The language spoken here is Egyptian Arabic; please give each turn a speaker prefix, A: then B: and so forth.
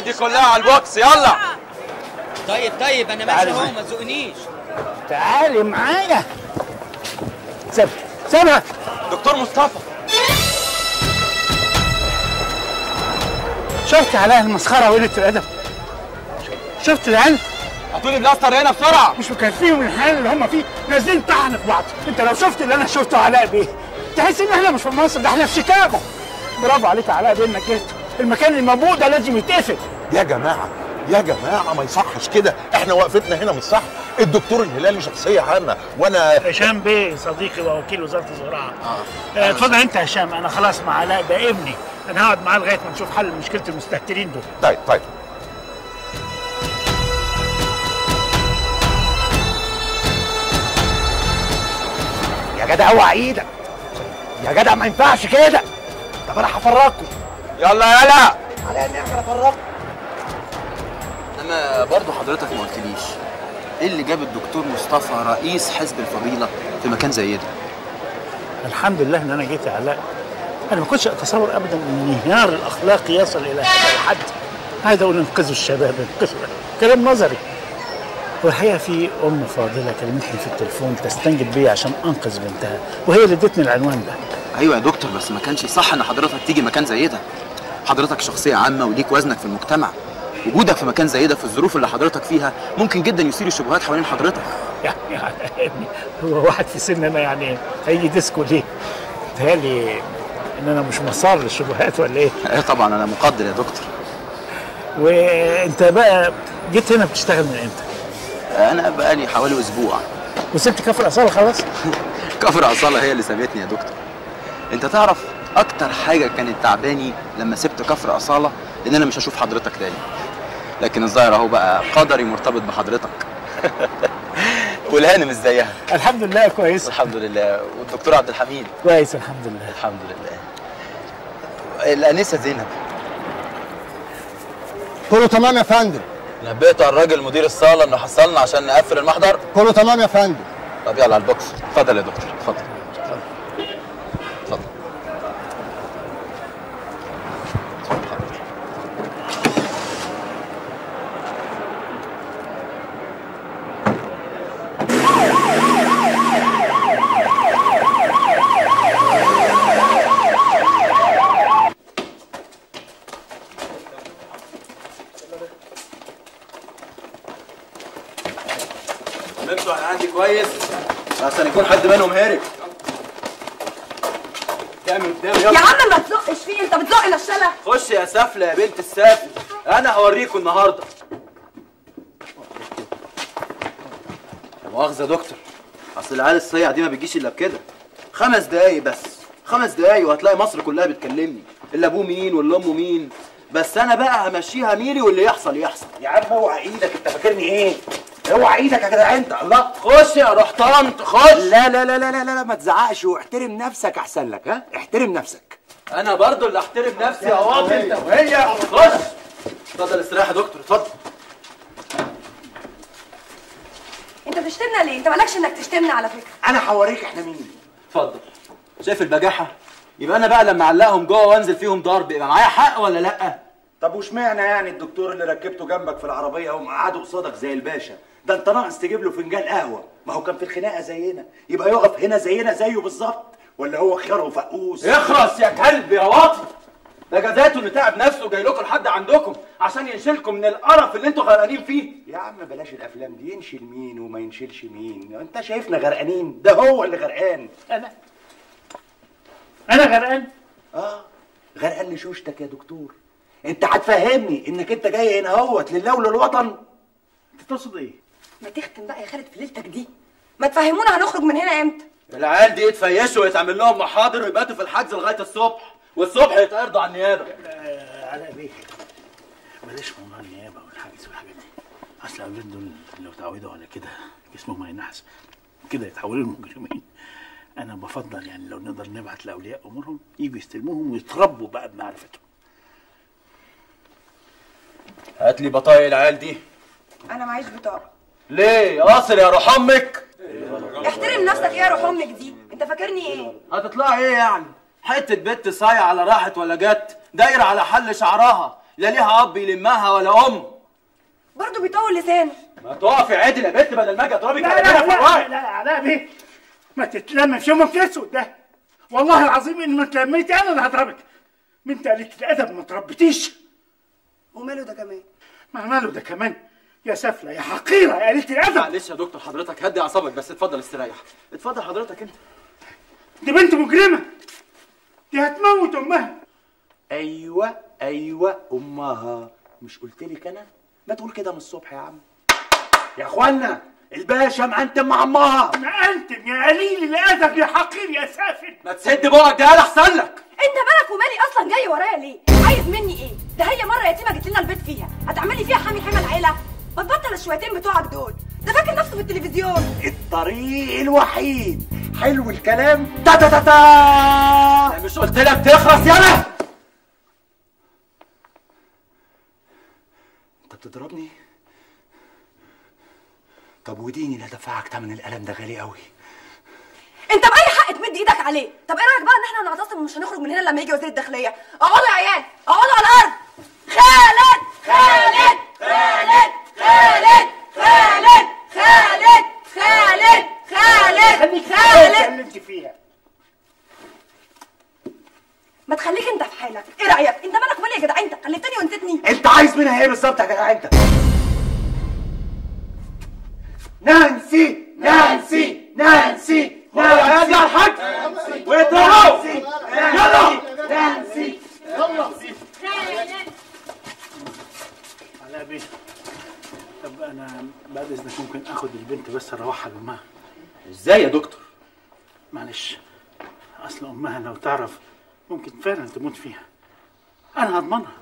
A: العيال دي كلها على البوكس يلا
B: طيب طيب انا ماشي
C: تعالي
B: اهو
C: معايا.
B: ما تزقنيش
C: تعالي معايا سيبها سيبها
A: دكتور مصطفى
C: شفت علاء المسخره وقله الادب شفت العيال
A: هاتولي بلاستر هنا بسرعه
C: مش مكفيهم الحال اللي هم فيه نازلين طحن في بعض انت لو شفت اللي انا شفته علاء بيه تحس ان احنا مش في مصر ده احنا في شيكاغو برافو عليك يا علاء بيه انك جيت المكان الموجود ده لازم يتقفل
D: يا جماعه يا جماعه ما يصحش كده احنا وقفتنا هنا مش صح الدكتور الهلالي شخصيه عامه وانا
C: هشام بيه صديقي ووكيل وزاره الزراعه اه اتفضل انت يا هشام انا خلاص مع علاء ده ابني انا هقعد معاه لغايه ما نشوف حل مشكله المستهترين دول
D: طيب طيب
C: يا جدع اوعى ايدك يا جدع ما ينفعش كده طب انا هفرجكم
A: يلا يلا
C: على اني اقدر افرجكم
B: انا برضو حضرتك ما قلتليش ايه اللي جاب الدكتور مصطفى رئيس حزب الفضيله في مكان زي ده
C: الحمد لله ان انا جيت يا علاء انا ما كنتش اتصور ابدا ان انهيار الاخلاق يصل الى هذا الحد هذا اقول انقذوا الشباب انقذوا كلام نظري والحقيقه في ام فاضله كلمتني في التليفون تستنجد بي عشان انقذ بنتها وهي اللي ادتني العنوان ده
B: ايوه يا دكتور بس ما كانش صح ان حضرتك تيجي مكان زي ده حضرتك شخصيه عامه وليك وزنك في المجتمع وجودك في مكان زي ده في الظروف اللي حضرتك فيها ممكن جدا يثير الشبهات حوالين حضرتك
C: يعني يعني يا ابني هو واحد في سن انا يعني هيجي ديسكو ليه؟ بيتهيألي ان انا مش مسار للشبهات ولا ايه؟
B: ايه طبعا انا مقدر يا دكتور
C: وانت بقى جيت هنا بتشتغل من امتى؟
B: انا بقالي حوالي اسبوع
C: وسبت كفر اصاله خلاص؟
B: كفر اصاله هي اللي سابتني يا دكتور انت تعرف اكتر حاجه كانت تعباني لما سبت كفر اصاله ان انا مش هشوف حضرتك تاني لكن الظاهر اهو بقى قدري مرتبط بحضرتك والهانم مش زيها
C: الحمد لله كويس
B: الحمد لله والدكتور عبد الحميد
C: كويس الحمد لله
B: الحمد لله الانسه زينب
E: كله تمام يا فندم
B: نبهت الراجل مدير الصاله انه حصلنا عشان نقفل المحضر
E: كله تمام يا فندم
B: طب يلا على البوكس اتفضل يا دكتور اتفضل اتفضل نمشوا انا عندي كويس عشان يكون حد منهم هارب قدامي قدامي
F: يا
B: يلا
F: عم ما تزقش فيه انت بتزق نشالة
B: خش يا سفلة يا بنت السافل انا هوريكم النهارده لا مؤاخذة يا دكتور اصل العيال الصيع دي ما بتجيش الا بكده خمس دقايق بس خمس دقايق وهتلاقي مصر كلها بتكلمني اللي ابوه مين واللي امه مين بس انا بقى همشيها ميري واللي يحصل يحصل
C: يا عم اوعى ايدك انت فاكرني ايه؟ اوعى ايدك يا جدع انت الله
B: خش يا روح طنط خش
G: لا لا لا لا لا لا ما تزعقش واحترم نفسك احسن لك ها احترم نفسك
B: انا برضو اللي احترم نفسي يا واطي انت وهي خش اتفضل استريح يا دكتور اتفضل
F: انت بتشتمنا ليه انت مالكش انك تشتمنا على فكرة
G: انا هوريك احنا مين
B: اتفضل شايف البجاحه يبقى انا بقى لما اعلقهم جوه وانزل فيهم ضرب يبقى معايا حق ولا لا
G: طب واشمعنى يعني الدكتور اللي ركبته جنبك في العربيه هم قعدوا قصادك زي الباشا ده انت ناقص تجيب له فنجان قهوه ما هو كان في الخناقه زينا يبقى يقف هنا زينا زيه بالظبط ولا هو خيار وفقوس
B: اخرس يا كلب يا واطي ده جزاته اللي تعب نفسه جاي لكم لحد عندكم عشان ينشلكم من القرف اللي انتوا غرقانين فيه
G: يا عم بلاش الافلام دي ينشل مين وما ينشلش مين انت شايفنا غرقانين ده هو اللي غرقان
C: انا انا غرقان
G: اه غرقان لشوشتك يا دكتور انت هتفهمني انك انت جاي هنا اهوت لله وللوطن
C: انت تقصد ايه؟
F: ما تختم بقى يا خالد في ليلتك دي ما تفهمونا هنخرج من هنا امتى
B: العيال دي يتفيشوا ويتعمل لهم محاضر ويباتوا في الحجز لغايه الصبح والصبح يتعرضوا على النيابه
C: آه علاء بيه بلاش موضوع النيابه والحجز والحاجات دي اصل الاولاد دول لو تعودوا على كده جسمهم هينحس كده يتحولوا لمجرمين انا بفضل يعني لو نقدر نبعت لاولياء امورهم يجوا يستلموهم ويتربوا بقى بمعرفتهم
B: هات لي بطايق العيال دي
F: انا معيش بطاقة
B: ليه قاصر يا روح امك
F: احترم نفسك ايه يا روح امك دي انت فاكرني ايه
B: هتطلع ايه يعني حته بنت صايعه على راحت ولا جت دايره على حل شعرها لا ليها اب يلمها ولا ام
F: برضه بيطول لسانه
B: ما تقفي عدل يا بنت بدل ما اجي اضربك
C: لا
B: على
C: لا
B: كده في
C: لا
B: الوقت
C: لا علاء بيه ما تتلم في يومك الاسود ده والله العظيم ان ما اتلميتي انا اللي هضربك بنت قليله الادب ما تربيتيش
F: وماله ده كمان
C: ما ماله ده كمان يا سفله يا حقيره يا قليله الادب
B: معلش يا دكتور حضرتك هدي اعصابك بس اتفضل استريح اتفضل حضرتك انت
C: دي بنت مجرمه دي هتموت امها
G: ايوه ايوه امها مش قلت لك انا ما تقول كده من الصبح يا عم يا اخوانا الباشا معنتم مع امها
C: ما انتم يا قليل الادب يا حقير يا سافل
B: ما تسد بقك ده احسن لك
F: انت مالك ومالي اصلا جاي ورايا ليه عايز مني ايه ده هي مره يتيمه جت لنا البيت فيها هتعملي فيها حامي حمى العيله ما تبطل الشويتين بتوعك دول ده فاكر نفسه في التلفزيون
G: الطريق الوحيد حلو الكلام تا تا تا تا
B: أنا مش قلت لك تخرس يالا
G: انت بتضربني طب وديني لا دفعك تمن القلم ده غالي قوي
F: انت باي حق تمد ايدك عليه طب ايه رايك بقى ان احنا نعتصم ومش هنخرج من هنا لما يجي وزير الداخليه اقعدوا يا عيال اقعدوا على الارض خالد خالد خالد خالد خالد خالد خالد خالد
C: خليك في
F: خالد
C: اللي انت فيها
F: ما تخليك انت في حالك ايه رايك انت مالك ومالي يا جدع انت خليتني ونسيتني
G: انت عايز منها ايه بالظبط يا جدع انت نانسي نانسي نانسي نانسي
B: يا الحاج
G: واضربوا يلا نانسي
C: علاء بيه طب انا بعد اذنك ممكن اخد البنت بس اروحها لامها
B: ازاي يا دكتور
C: معلش اصل امها لو تعرف ممكن فعلا تموت فيها انا هضمنها